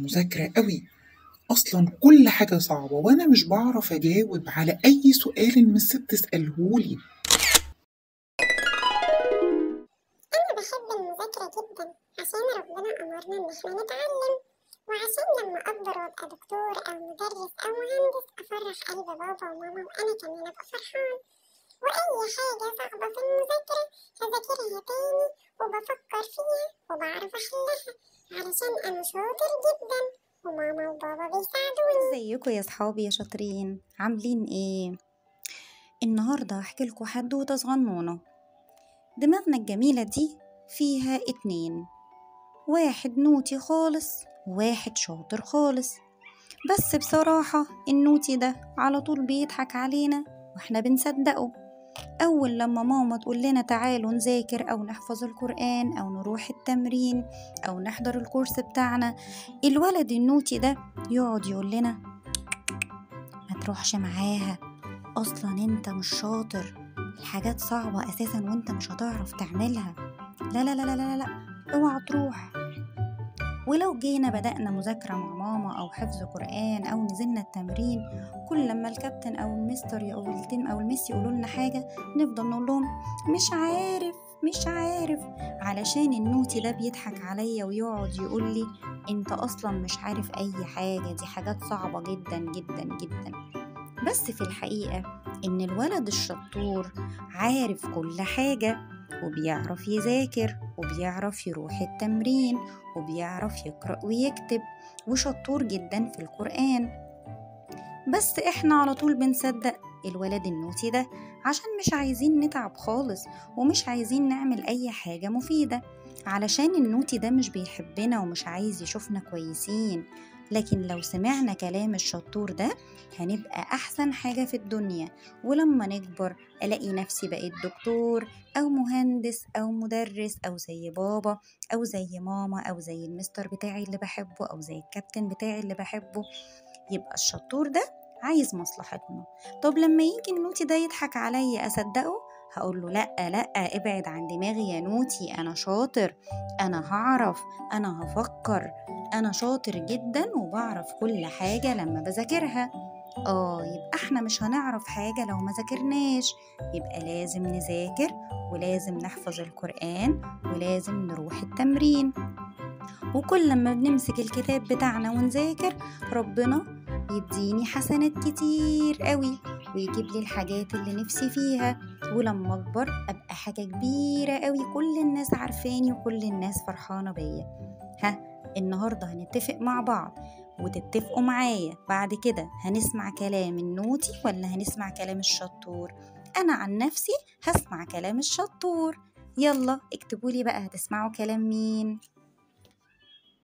المذاكرة قوي أصلا كل حاجة صعبة وأنا مش بعرف أجاوب على أي سؤال المس بتسألهولي أنا بحب المذاكرة جدا عشان ربنا أمرنا إن إحنا نتعلم وعشان لما أكبر وأبقى دكتور أو مدرس أو مهندس أفرح قلب بابا وماما وأنا كمان أبقى فرحان وأي حاجة صعبة في المذاكرة هذاكرها تاني وبفكر فيها وبعرف أحلها علشان أنا شاطر جدا وماما وبابا بيساعدوني ازيكم يا صحابي يا شاطرين عاملين ايه النهارده هحكي لكم حدوته صغنونه دماغنا الجميله دي فيها اتنين واحد نوتي خالص وواحد شاطر خالص بس بصراحة النوتي ده على طول بيضحك علينا واحنا بنصدقه أول لما ماما تقول لنا تعالوا نذاكر أو نحفظ القرآن أو نروح التمرين أو نحضر الكورس بتاعنا الولد النوتي ده يقعد يقول لنا ما تروحش معاها أصلا أنت مش شاطر الحاجات صعبة أساسا وأنت مش هتعرف تعملها لا لا لا لا لا لا اوعى تروح ولو جينا بدأنا مذاكرة مع ماما أو حفظ قرآن أو نزلنا التمرين كل لما الكابتن أو المستر أو التيم أو الميس يقولوا لنا حاجة نفضل نقول لهم مش عارف مش عارف علشان النوتي ده بيضحك عليا ويقعد يقول لي انت اصلا مش عارف اي حاجة دي حاجات صعبة جدا جدا جدا بس في الحقيقة ان الولد الشطور عارف كل حاجة وبيعرف يذاكر وبيعرف يروح التمرين وبيعرف يقرأ ويكتب وشطور جدا في القرآن بس احنا على طول بنصدق الولد النوتي ده عشان مش عايزين نتعب خالص ومش عايزين نعمل أي حاجة مفيدة علشان النوتي ده مش بيحبنا ومش عايز يشوفنا كويسين لكن لو سمعنا كلام الشطور ده هنبقى أحسن حاجة في الدنيا ولما نكبر ألاقي نفسي بقيت دكتور أو مهندس أو مدرس أو زي بابا أو زي ماما أو زي المستر بتاعي اللي بحبه أو زي الكابتن بتاعي اللي بحبه يبقى الشطور ده عايز مصلحتنا طب لما يجي النوتي ده يضحك عليا أصدقه هقول له لأ لأ ابعد عن دماغي يا نوتي أنا شاطر أنا هعرف أنا هفكر أنا شاطر جدا وبعرف كل حاجة لما بذاكرها آه يبقى احنا مش هنعرف حاجة لو ما ذاكرناش يبقى لازم نذاكر ولازم نحفظ القرآن ولازم نروح التمرين وكل لما بنمسك الكتاب بتاعنا ونذاكر ربنا يديني حسنات كتير قوي ويجيب لي الحاجات اللي نفسي فيها ولما اكبر ابقى حاجة كبيرة قوي كل الناس عارفاني وكل الناس فرحانة بيا ها النهاردة هنتفق مع بعض وتتفقوا معايا بعد كده هنسمع كلام النوتي ولا هنسمع كلام الشطور انا عن نفسي هسمع كلام الشطور يلا اكتبولي بقى هتسمعوا كلام مين